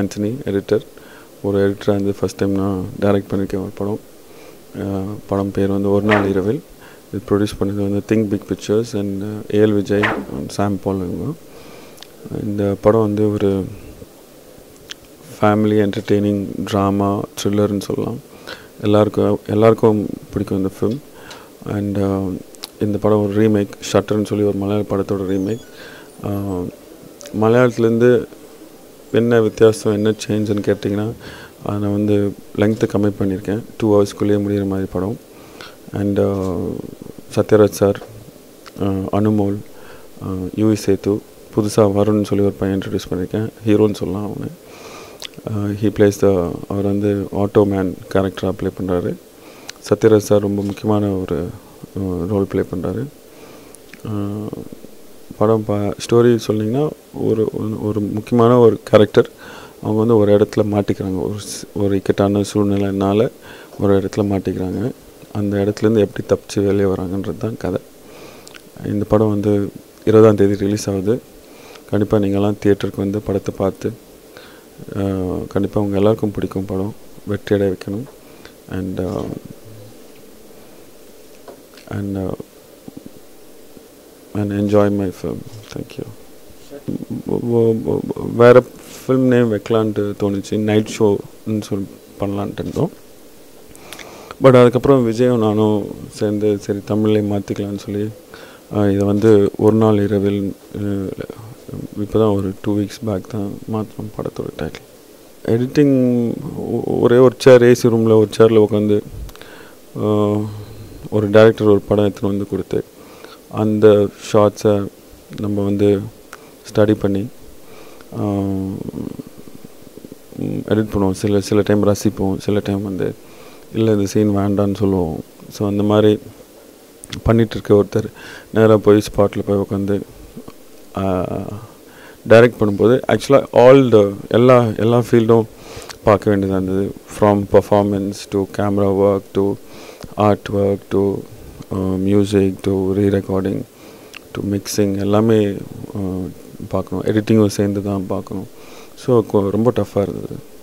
Antony editor ஒரு எடிட்டராக வந்து first time நான் டைரக்ட் பண்ணியிருக்கேன் ஒரு படம் அஹ் படம் பேர் வந்து ஒரு நாள் இரவில் இது ப்ரொடியூஸ் பண்ணது வந்து think big pictures and A L Vijay Sam Paul இவங்க இந்த படம் வந்து ஒரு ஃபேமிலி என்டர்டெய்னிங் ட்ராமா த்ரில்லர்னு சொல்லலாம் எல்லாருக்கும் எல்லாருக்கும் பிடிக்கும் இந்த ஃபிலிம் அண்ட் இந்த படம் ஒரு ரீமேக் ஷட்டர்னு சொல்லி ஒரு மலையாள படத்தோட ரீமேக் மலையாளத்துலேருந்து என்ன வித்தியாசம் என்ன சேஞ்சுன்னு கேட்டிங்கன்னா அதை வந்து லெங்க்த்தை கம்மி பண்ணியிருக்கேன் டூ ஹவர்ஸ்க்குள்ளேயே முடிகிற மாதிரி படம் அண்ட் சத்யராஜ் சார் அனுமோல் யூவி சேத்து புதுசாக வருண்னு சொல்லி ஒரு பையன் இன்ட்ரடியூஸ் பண்ணியிருக்கேன் ஹீரோன்னு சொல்லலாம் அவனை ஹீ பிளேஸ் த அவர் வந்து ஆட்டோ மேன் கேரக்டராக ப்ளே பண்ணுறாரு சத்யராஜ் சார் ரொம்ப முக்கியமான ஒரு ரோல் ப்ளே பண்ணுறாரு படம் பா ஸ்டோரி சொன்னீங்கன்னா ஒரு ஒரு- ஒரு முக்கியமான ஒரு கேரக்டர் அவங்க வந்து ஒரு இடத்துல மாட்டிக்கிறாங்க ஒரு ஸ்- ஒரு இக்கட்டான சூழ்நிலைனால ஒரு இடத்துல மாட்டிக்கிறாங்க அந்த இடத்துலேருந்து எப்படி தப்பிச்சு வெளியே வராங்கன்றது தான் கதை இந்த படம் வந்து இருபதாம் தேதி ரிலீஸ் ஆகுது கண்டிப்பாக நீங்கள்லாம் தியேட்டருக்கு வந்து படத்தை பார்த்து கண்டிப்பாக உங்கள் எல்லாருக்கும் பிடிக்கும் படம் வெற்றியடை வைக்கணும் and and and enjoy my film thank you வேறு ஃபிலிம் நேம் வைக்கலான்ட்டு தோணுச்சு நைட் ஷோன்னு சொல்லி பண்ணலான்ட்டு இருந்தோம் பட் அதுக்கப்புறம் விஜயும் நானும் சேர்ந்து சரி தமிழ்லே மாற்றிக்கலான்னு சொல்லி அஹ், இதை வந்து ஒரு நாள் இரவில் இப்போ தான் ஒரு டூ வீக்ஸ் பேக் தான் மாற்றணும் படத்தோட டைட்டில் எடிட்டிங் ஒரே ஒரு சேர் ஏசி ரூமில் ஒரு சேரில் உட்காந்து ஒரு டைரக்டர் ஒரு படம் எடுத்துகிட்டு வந்து கொடுத்து அந்த ஷார்ட்ஸை நம்ம வந்து ஸ்டடி பண்ணி எடிட் பண்ணுவோம் சில சில டைம் ரசிப்போம் சில டைம் வந்து இல்லை இந்த சீன் வேண்டான்னு சொல்லுவோம் ஸோ அந்த மாதிரி பண்ணிட்டு இருக்க ஒருத்தர் நேராக போய் ஸ்பாட்டில் போய் உட்காந்து டைரக்ட் பண்ணும்போது ஆக்சுவலாக ஆல் த எல்லா எல்லா ஃபீல்டும் பார்க்க வேண்டியதாக இருந்தது from performance to camera work to art work to music to re recording to mixing எல்லாமே uh, பார்க்கணும் எடிட்டிங்கும் சேர்ந்து தான் பார்க்கணும் ஸோ ரொம்ப டஃப்பாக இருந்தது